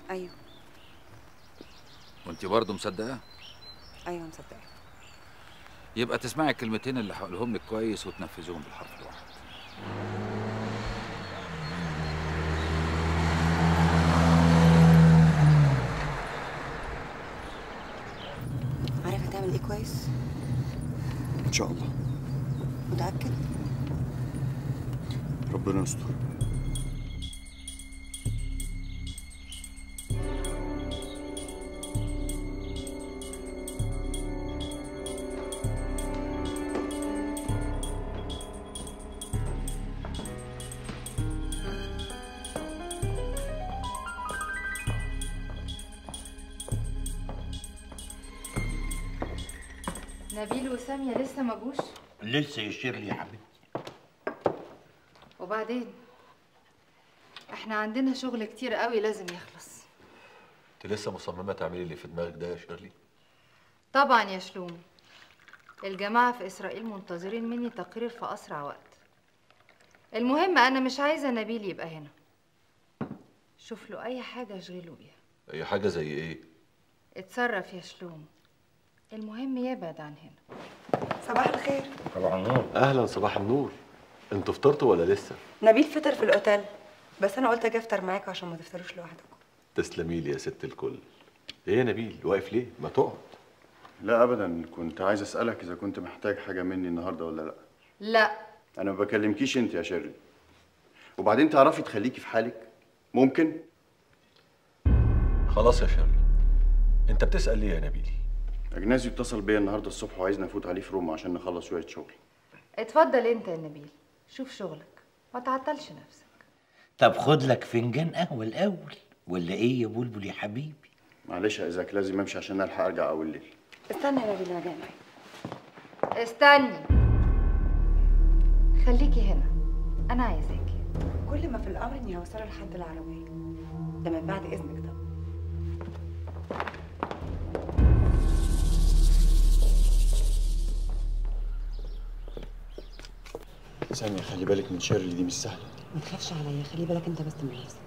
ايوه وانت برضه مصدقه ايوه مصدقه يبقى تسمعي الكلمتين اللي هقولهم لك كويس وتنفذيهم بالحرف الواحد عارف هتعمل ايه كويس ان شاء الله متاكد ربنا يستر نبيل وسامية لسه ما جوش لسه يا شيرلي يا حبيبتي وبعدين احنا عندنا شغل كتير قوي لازم يخلص انت لسه مصممه تعملي اللي في دماغك ده يا شيرلي طبعا يا شلوم الجماعة في إسرائيل منتظرين مني تقرير في أسرع وقت المهم أنا مش عايزة نبيل يبقى هنا شوف له أي حاجة أشغله بيها اي حاجه زي ايه اتصرف يا شلوم المهم يبعد عن هنا صباح الخير طبعا نور اهلا صباح النور انتوا فطرتوا ولا لسه نبيل فطر في الاوتيل بس انا قلت اجي افطر معاكم عشان ما تفطروش لوحدكم تسلمي لي يا ست الكل ايه يا نبيل واقف ليه ما تقعد لا ابدا كنت عايز اسالك اذا كنت محتاج حاجه مني النهارده ولا لا لا انا ما بكلمكيش انت يا شيرلي وبعدين تعرفي تخليكي في حالك ممكن خلاص يا شيرلي انت بتسال ليه يا نبيل اجنازي اتصل بيا النهارده الصبح وعايزني افوت عليه في روما عشان نخلص شويه شغل اتفضل انت يا نبيل شوف شغلك ما تعطلش نفسك طب خد لك فنجان قهوه الاول ولا ايه يا بلبل يا حبيبي معلش يا ايزاك لازم امشي عشان الحق ارجع اول الليل استنى يا نبيل انا جاي معاك استني خليكي هنا انا عايزاكي كل ما في الامر اني هوصله لحد العربيه ده من بعد اذنك طبعا ثانيه خلي بالك من شيرلي دي مش سهله ما تخافش عليا خلي بالك انت بس من نفسك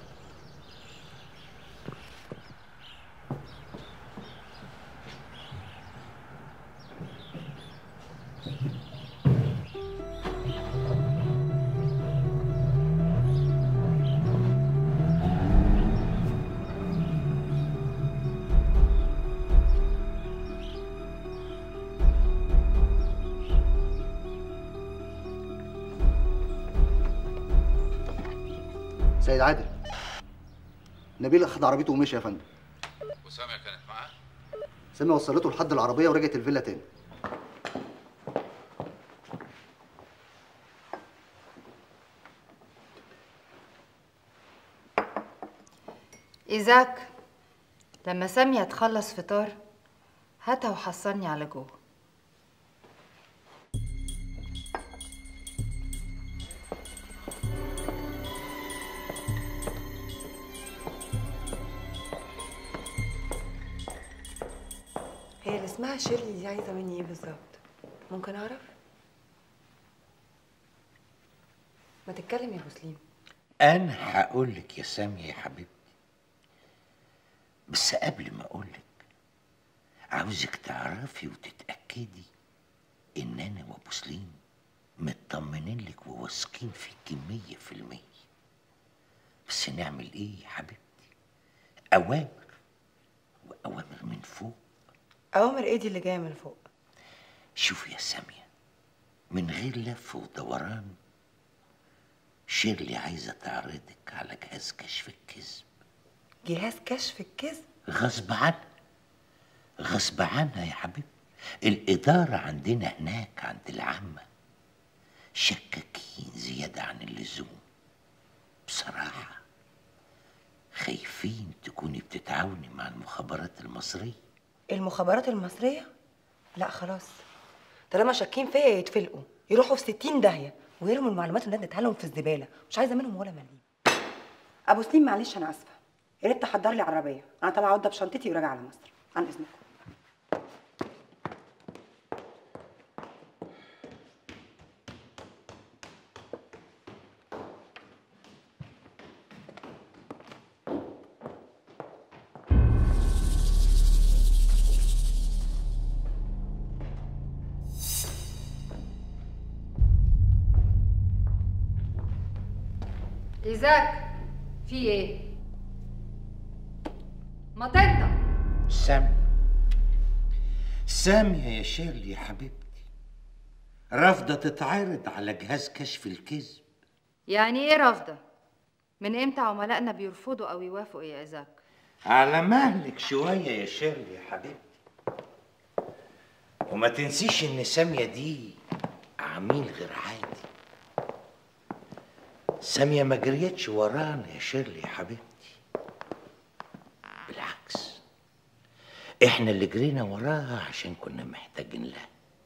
سيد عادل نبيل اخد عربيته ومشي يا فندم وسامية كانت معاه سامي وصلته لحد العربيه ورجعت الفيلا تاني إيزاك لما سامية تخلص فطار هاتها وحصلني على جوه هي اللي اسمها شيرلي دي عايزه مني ايه بالظبط ممكن اعرف ما تتكلم يا مسلم انا هقول لك يا سامية يا حبيبتي بس قبل ما اقول لك عاوزك تعرفي وتتاكدي ان انا وابو سليم مطمنين لك وواثقين فيكي مية في المية بس نعمل ايه يا حبيبتي اوامر واوامر من فوق اوامر ايه دي اللي جايه من فوق شوفي يا سامية من غير لف ودوران شيرلي عايزة تعرضك على جهاز كشف الكذب جهاز كشف الكذب غصب عنها غصب عنها يا حبيبي الإدارة عندنا هناك عند العامة شكاكين زيادة عن اللزوم بصراحة خايفين تكوني بتتعاوني مع المخابرات المصرية المخابرات المصريه لا خلاص طالما شاكين فيا يتفلقوا يروحوا في 60 داهيه ويرموا المعلومات اللي اديتها لهم في الزباله مش عايزه منهم ولا مليم ابو سليم معلش انا اسفه يا ريت تحضر لي عربيه انا طالعه عوده بشنطتي وراجعه على مصر عن اذنكم إيزاك في إيه؟ ما تنطق سامية سامية يا شيرلي يا حبيبتي رافضة تتعرض على جهاز كشف الكذب يعني إيه رافضة؟ من إمتى عملائنا بيرفضوا أو يوافقوا يا إيزاك؟ على مهلك شوية يا شيرلي يا حبيبتي وما تنسيش ان سامية دي عميل غير عادي سامية ما جريتش ورانا يا شيرلي يا حبيبتي بالعكس احنا اللي جرينا وراها عشان كنا محتاجين لها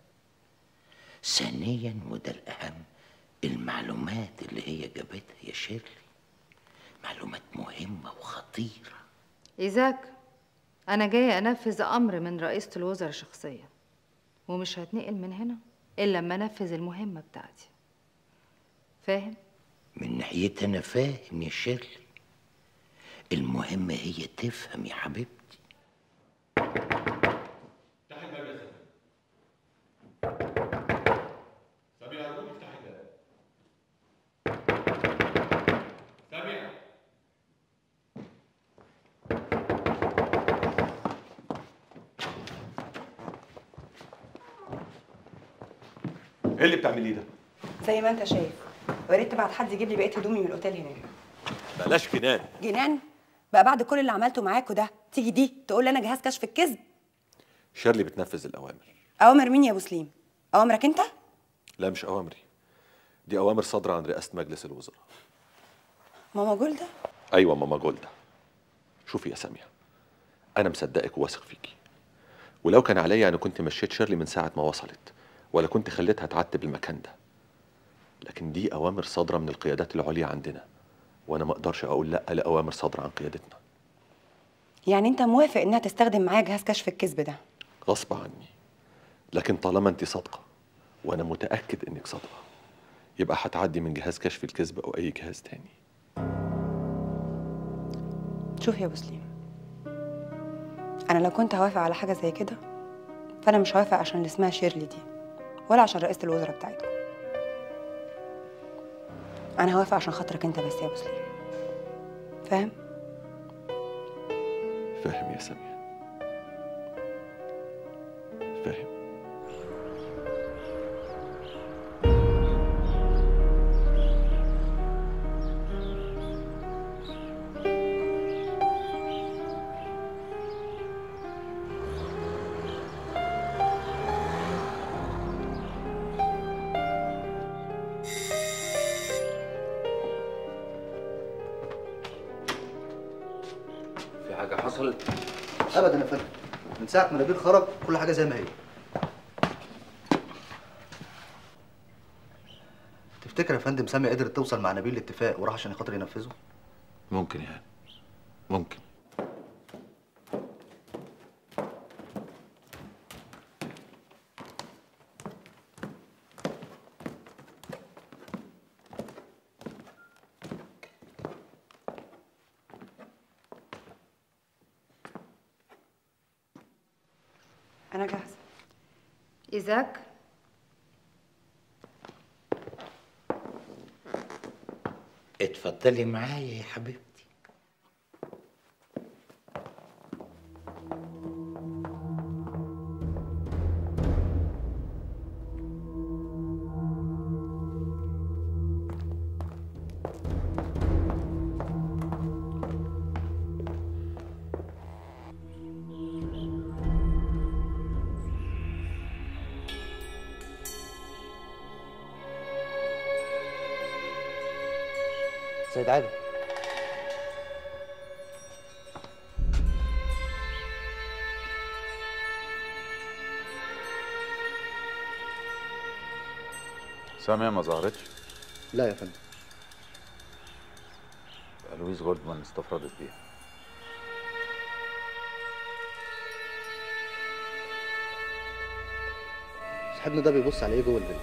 ثانيا وده الاهم المعلومات اللي هي جابتها يا شيرلي معلومات مهمة وخطيرة إيزاك أنا جاية أنفذ أمر من رئيسة الوزراء شخصيا ومش هتنقل من هنا إلا لما أنفذ المهمة بتاعتي فاهم؟ من ناحيتي انا فاهم يا شيرلي المهم هي تفهم يا حبيبتي ايه اللي بتعمليه ده؟ زي ما انت شايف ويا ريت تبعت حد يجيب لي بقيه هدومي من الاوتيل هناك بلاش جنان جنان بقى بعد كل اللي عملته معاكوا ده تيجي دي تقول لي انا جهاز كشف الكذب شيرلي بتنفذ الاوامر اوامر مين يا ابو سليم اوامرك انت لا مش اوامري دي اوامر صادره عن رئاسه مجلس الوزراء ماما جولده ايوه ماما جولدا شوفي يا ساميه انا مصدقك وواثق فيكي ولو كان عليا انا كنت مشيت شيرلي من ساعه ما وصلت ولا كنت خليتها تعتب المكان ده لكن دي اوامر صادره من القيادات العليا عندنا وانا ما اقدرش اقول لا لاوامر صادره عن قيادتنا يعني انت موافق انها تستخدم معايا جهاز كشف الكذب ده غصب عني لكن طالما انت صادقه وانا متاكد انك صادقه يبقى هتعدي من جهاز كشف الكذب او اي جهاز تاني شوف يا ابو سليم انا لو كنت هوافق على حاجه زي كده فانا مش هوافق عشان اللي اسمها شيرلي دي ولا عشان رئيسه الوزراء بتاعتكم انا هوافق عشان خاطرك انت بس يا ابو سليم فاهم فاهم يا ساميه فاهم في حاجه حصلت ابدا يا فندم من ساعه ما نبيل خرج كل حاجه زي ما هي تفتكر يا فندم سامي قدرت توصل مع نبيل لاتفاق وراح عشان خاطر ينفذه ممكن يعني ممكن انا جاهزه إيزاك اتفضلي معايا يا حبيبتي سيد عادل سامية ما ظهرتش لا يا فندم لويس جولدمان استفردت بيها صاحبنا ده بيبص على ايه جوه الفيلا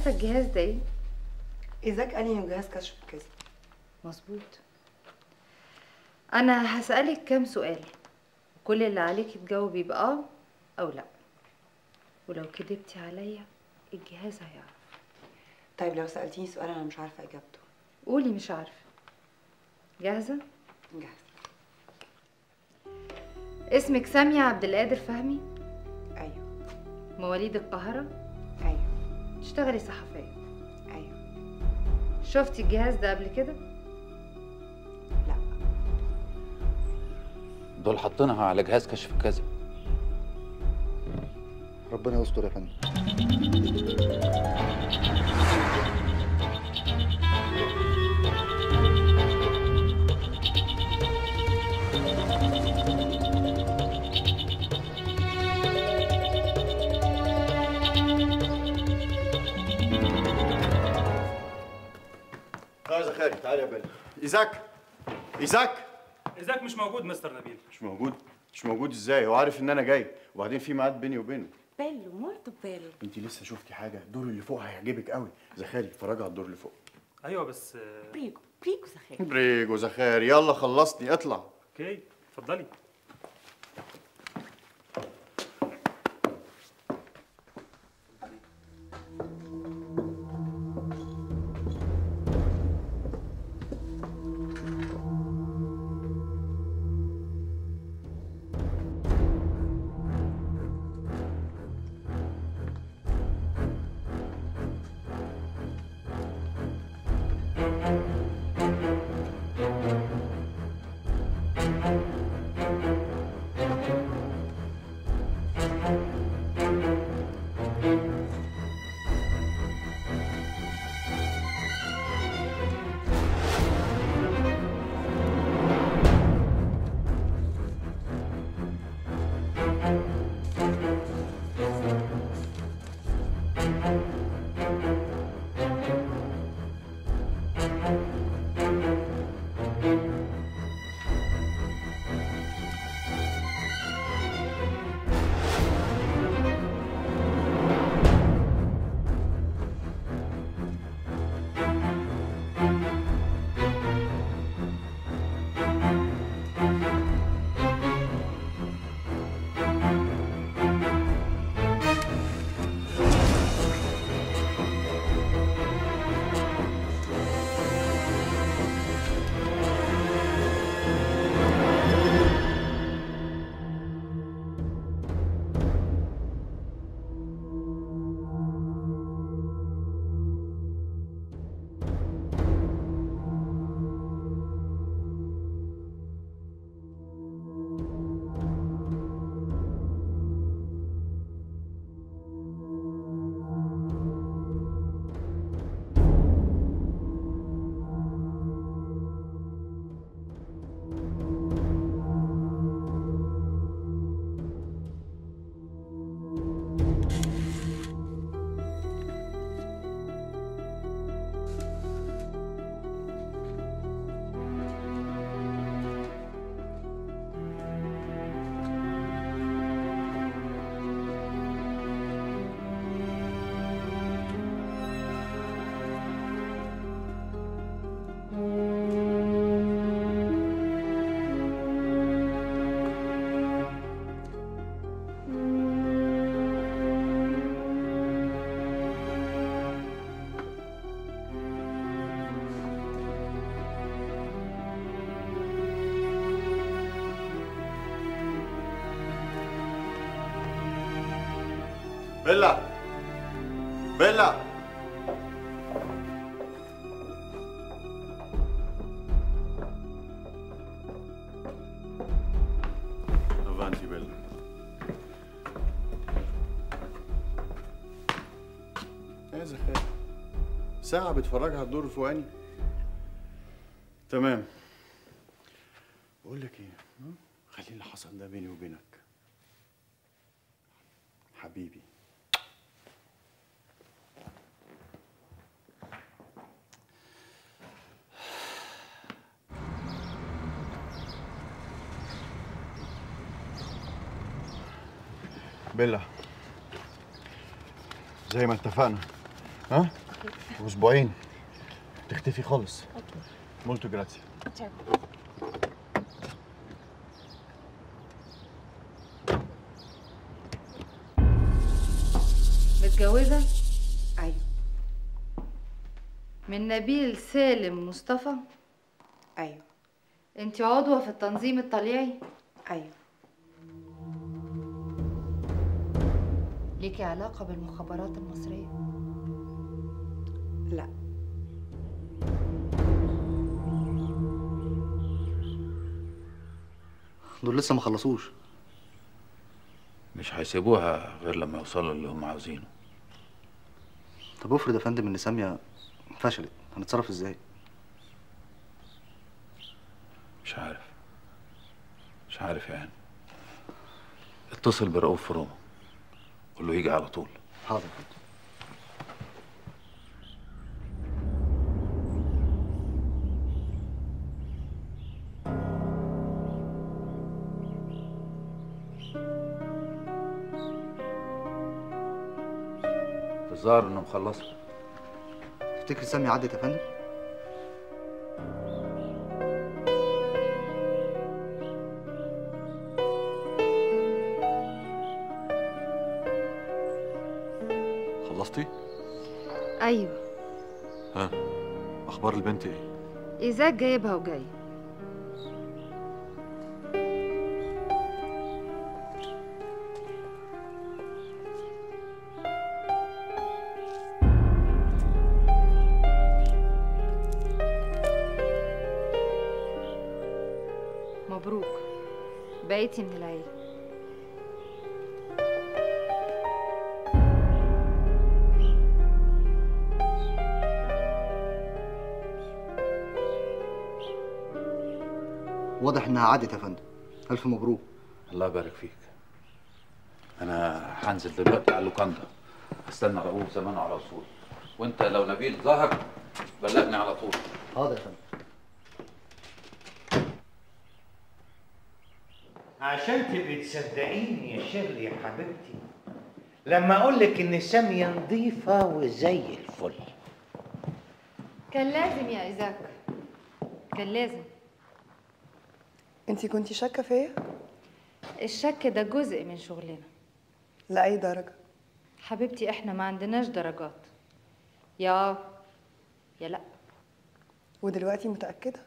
عارفه الجهاز ده ايه ايزاك قال لي انه جهاز كشف كذا مظبوط انا هسالك كام سؤال كل اللي عليكي تجاوبي باه او لا ولو كدبتي عليا الجهاز هيعرف طيب لو سالتيني سؤال انا مش عارفه اجابته قولي مش عارفه جاهزه جاهز اسمك سامية عبد القادر فهمي ايوه مواليد القاهرة ايوه تشتغلي صحفية ايوه شفتي الجهاز ده قبل كده لا دول حاطينها على جهاز كشف الكذب ربنا يستر يا فندم تعالى يا زخاري تعالى يا بني ايزاك ايزاك إذاك مش موجود مستر نبيل مش موجود مش موجود ازاي هو عارف ان انا جاي وبعدين في ميعاد بيني وبينه bello molto bello انت لسه شفتي حاجه الدور اللي فوق هيعجبك قوي زخاري اتفرجي على الدور اللي فوق أيوه بس آه، prego prego Zachary بريجو زخاري يلا خلصني اطلع أوكي اتفضلي بيلا بيلا افانتي بيلا يا زخاري ساعة بتفرجها على الدور الفوقاني تمام بقول لك ايه ها؟ خلي اللي حصل ده بيني وبينك حبيبي بيلا زي ما اتفقنا ها اسبوعين تختفي خالص مولتو جراتسي متجوزة ايوه من نبيل سالم مصطفى ايوه انت عضوة في التنظيم الطليعي ايوه ليكي علاقة بالمخابرات المصرية لا دول لسه ما خلصوش مش هيسيبوها غير لما يوصلوا اللي هم عاوزينه طب افرض يا فندم ان ساميه فشلت هنتصرف ازاي مش عارف مش عارف يعني اتصل برؤوف في روما قول له يجي على طول حاضر في الظاهر انه مخلصها تفتكر ساميه عدت يا فندم خلصتي ايوه ها اخبار البنت ايه ايزاك جايبها وجاي مبروك بقيتي من العيلة واضح انها عدت يا فندم الف مبروك الله يبارك فيك انا هنزل دلوقتي على اللوكاندا استنى رؤوف زمانه على وصول وانت لو نبيل ظهر بلغني على طول حاضر يا فندم عشان تبقي تصدقيني يا شيرلي يا حبيبتي لما اقول لك ان ساميه نظيفه وزي الفل كان لازم يا ايزاك كان لازم انت كنتي شاكه فيا الشك ده جزء من شغلنا لاي درجه حبيبتي احنا ما عندناش درجات يا يا لا ودلوقتي متاكده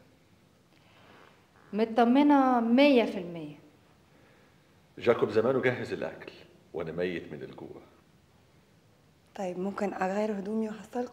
مطمنة مية في المية جاكوب زمانه جهز الاكل وانا ميت من الجوع طيب ممكن اغير هدومي واحصلكوا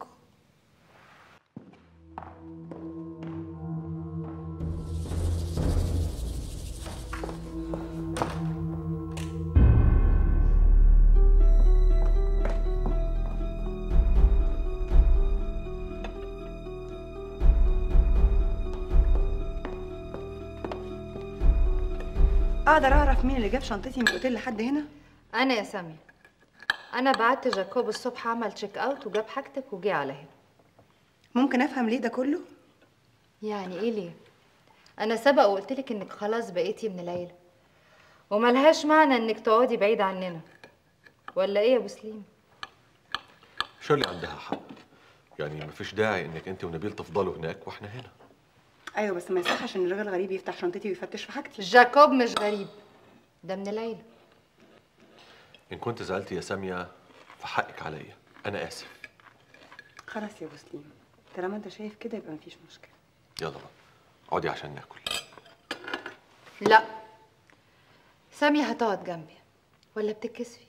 اقدر اعرف مين اللي جاب شنطتي من الاوتيل لحد هنا أنا يا سامية أنا بعت جاكوب الصبح عمل تشيك أوت وجاب حاجتك وجي على هنا ممكن افهم ليه ده كله يعني إيه ليه؟ أنا سبق وقلتلك إنك خلاص بقيتي من العيلة وملهاش معنى إنك تقعدي بعيد عننا ولا إيه يا أبو سليم؟ شيرلي عندها حق يعني مفيش داعي انك انت ونبيل تفضلوا هناك واحنا هنا ايوه بس ما يصحش ان الراجل غريب يفتح شنطتي ويفتش في حاجتي جاكوب مش غريب ده من العيلة ان كنت زعلتي يا ساميه فحقك عليا انا اسف خلاص يا ابو سليم طالما انت شايف كده يبقى مفيش مشكله يلا بقى اقعدي عشان ناكل لا سامية هتقعد جنبي ولا بتتكسفي؟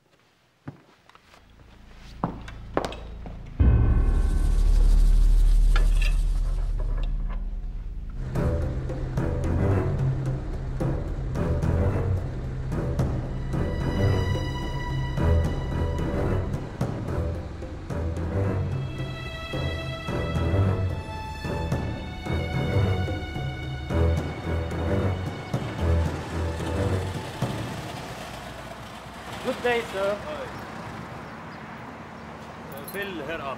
Good day, sir. Fill her up.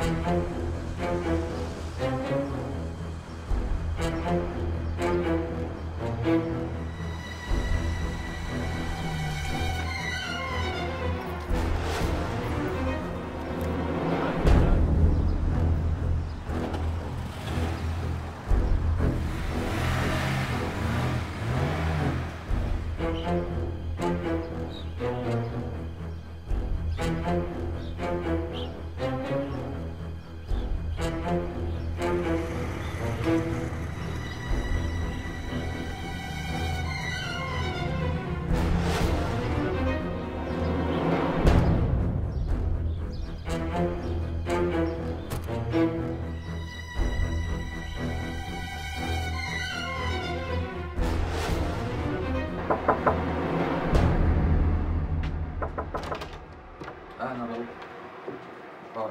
اهلا رؤوف اقعد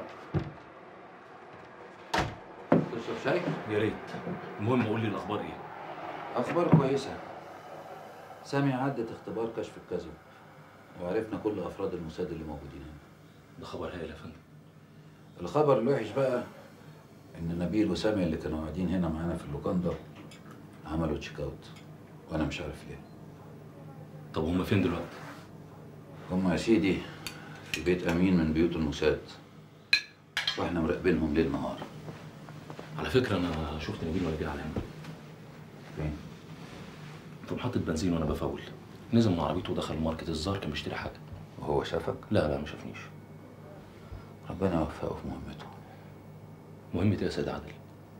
تشرب شاي؟ يا ريت المهم قول لي الاخبار ايه اخبار كويسه سامي عدت اختبار كشف الكذب وعرفنا كل افراد الموساد اللي موجودين هنا ده خبر هايل يا فندم الخبر الوحش بقى ان نبيل وسامي اللي كانوا قاعدين هنا معانا في اللوكاندا عملوا تشيك اوت وانا مش عارف ليه طب هم فين دلوقتي هم يا سيدي في بيت امين من بيوت الموساد واحنا مراقبينهم ليل نهار على فكره انا شفت نبيل وانا جاي على هنا فين في محطه بنزين وانا بفول نزل من عربيته ودخل الماركت الظاهر كان بيشتري حاجه وهو شافك لا لا ما شافنيش ربنا يوفقه في مهمته مهمتي يا سيد عادل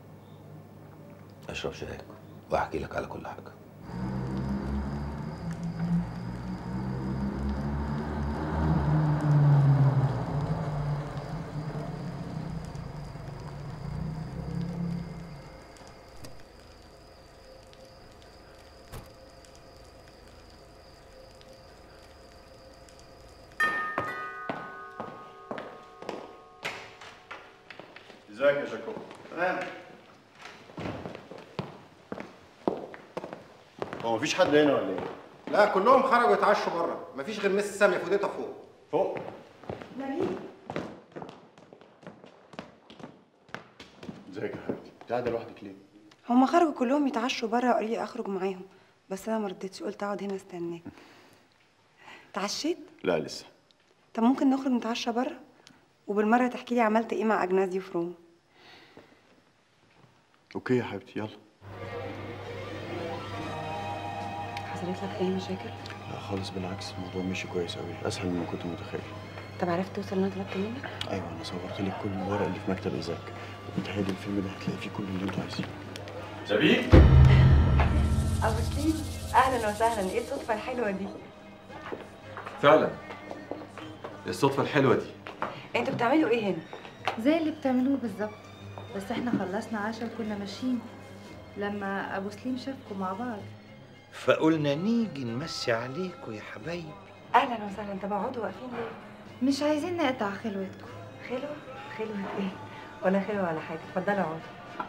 اشرب شايك واحكي لك على كل حاجه ازيك يا جاكوب تمام هو مفيش حد هنا ولا ايه لا كلهم خرجوا يتعشوا بره مفيش غير مس ساميه فوديتها فوق فوق نبيل ازيك يا حبيبتي انت قاعده لوحدك ليه هما خرجوا كلهم يتعشوا بره وقالوا لي اخرج معاهم بس انا ما رضيتش قلت اقعد هنا استناك اتعشيت لا لسه طب ممكن نخرج نتعشى بره وبالمره تحكي لي عملت ايه مع اجنازي في روما اوكي يا حبيبتي يلا حصلت لك اي مشاكل لا خالص بالعكس الموضوع مشي كويس قوي اسهل مما كنت متخيل طب عرفت توصل اللي انا طلبت منك ايوه انا صورت لك كل الورق اللي في مكتب ايزاك وبتهيألي الفيلم ده هتلاقي فيه كل اللي انتوا عايزينه زبيب ابو سليم اهلا وسهلا ايه الصدفه الحلوه دي فعلا الصدفة الحلوة دي انتوا بتعملوا ايه هنا زي اللي بتعملوه بالظبط بس احنا خلصنا عشاء وكنا ماشيين لما ابو سليم شافكم مع بعض فقلنا نيجي نمسي عليكم يا حبايبي اهلا وسهلا طب اقعدوا واقفين ليه مش عايزين نقطع خلوتكم خلوه خلوه ايه ولا خلوه ولا حاجه اتفضلوا اقعدوا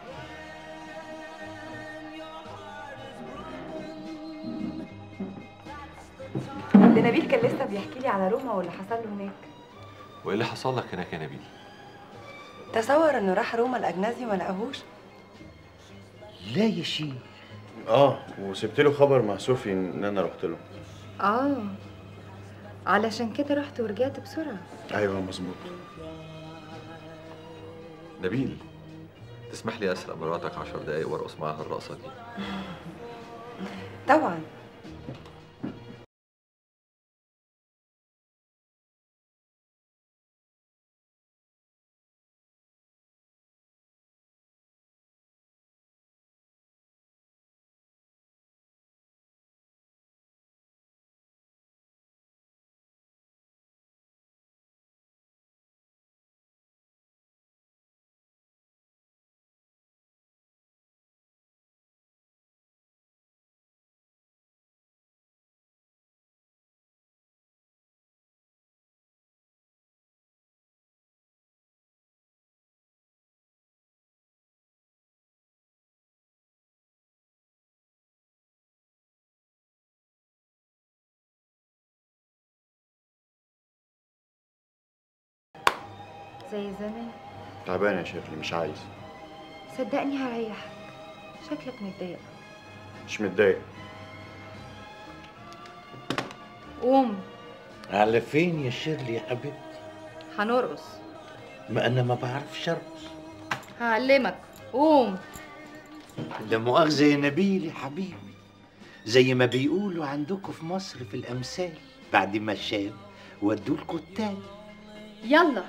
ده نبيل كان لسه بيحكي لي على روما واللي حصل له هناك وايه اللي حصل لك هناك يا نبيل تصور انه راح روما الاجنازي وما لقاهوش لا يا شيخ اه وسبت له خبر مع صوفي ان انا رحت له اه علشان كده رحت ورجعت بسرعه ايوه مظبوط نبيل تسمح لي اسرق مراتك عشر دقايق وارقص معاها الرقصة دي طبعا زي زمان تعبان يا شيرلي مش عايز صدقني هريحك شكلك متضايق مش متضايق قوم على فين يا شيرلي يا حبيبتي هنرقص ما انا ما بعرفش ارقص هعلمك قوم لا مؤاخذة يا نبيل يا حبيبي زي ما بيقولوا عندكم في مصر في الأمثال بعد ما شاب ودوا الكتاب يلا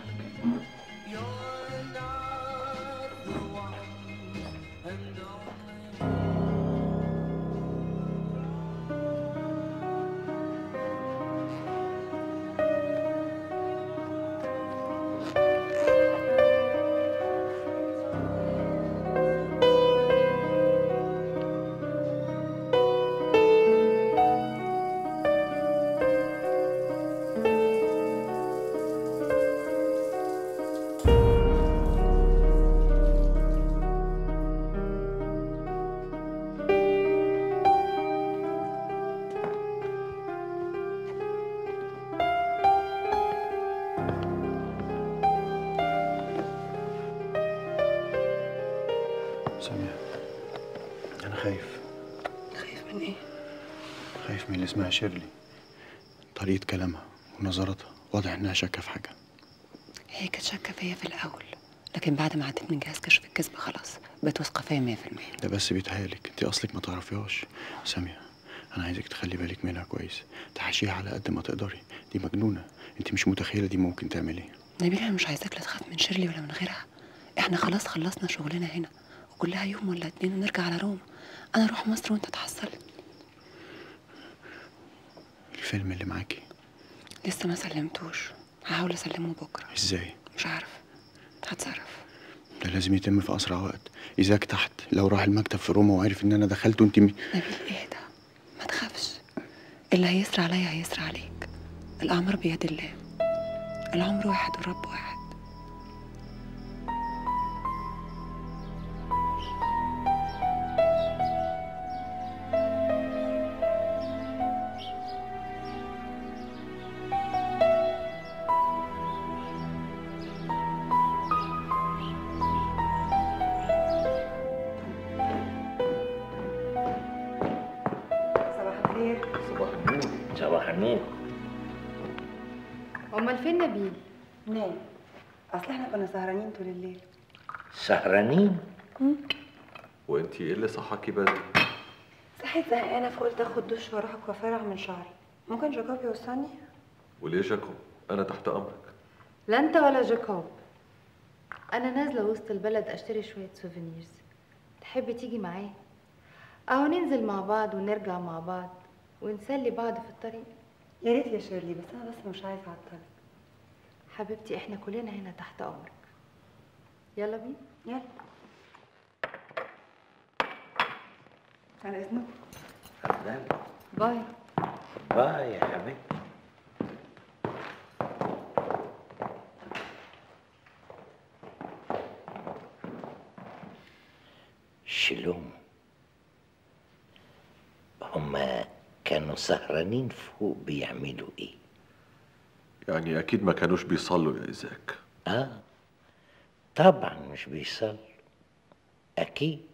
سامية أنا خايف خايف من ايه خايف من اللي اسمها شيرلي طريقة كلامها ونظراتها واضح إنها شاكة في حاجة هي كانت شاكه فيا في الاول لكن بعد ما عديت من جهاز كشف الكذب خلاص بقيت واثقه فيا 100% ده بس بيتهيألك انت اصلك ما تعرفيهاش سامية انا عايزك تخلي بالك منها كويس تحاشيها على قد ما تقدري دي مجنونة انت مش متخيلة دي ممكن تعمل ايه نبيل انا مش عايزاك لا تخاف من شيرلي ولا من غيرها احنا خلاص خلصنا شغلنا هنا وكلها يوم ولا اتنين ونرجع على روما انا اروح مصر وانت تحصل الفيلم اللي معاكي لسه ما سلمتوش هحاول اسلمه بكره ازاي مش عارف هتصرف ده لازم يتم في اسرع وقت اذاك تحت لو راح المكتب في روما وعرف ان انا دخلت وانت م... نبيل اهدى ما تخافش اللي هيسرى عليا هيسرى عليك الأعمار بيد الله العمر واحد والرب واحد صباح الخير صباح النور صباح النور امال فين نبيل نام اصل احنا كنا سهرانين طول الليل سهرانين وانتي ايه اللي صحاكي بدري صحيت زهقانه فقلت اخد دش واروح الكوافير اعمل شعري ممكن جاكوب يوصلني وليه جاكوب انا تحت امرك لا انت ولا جاكوب انا نازله وسط البلد اشتري شويه سوفينيرز تحبي تيجي معايا اهو ننزل مع بعض ونرجع مع بعض ونسلي بعض في الطريق يا ريت يا شيرلي بس انا بس مش عايزه اعطلك حبيبتي احنا كلنا هنا تحت امرك يلا بينا يلا على اذنك اتفضلي باي باي يا حبيبتي شلوم هما كانوا سهرانين فوق بيعملوا ايه يعني اكيد ما كانوش بيصلوا يا ايزاك اه طبعا مش بيصلوا اكيد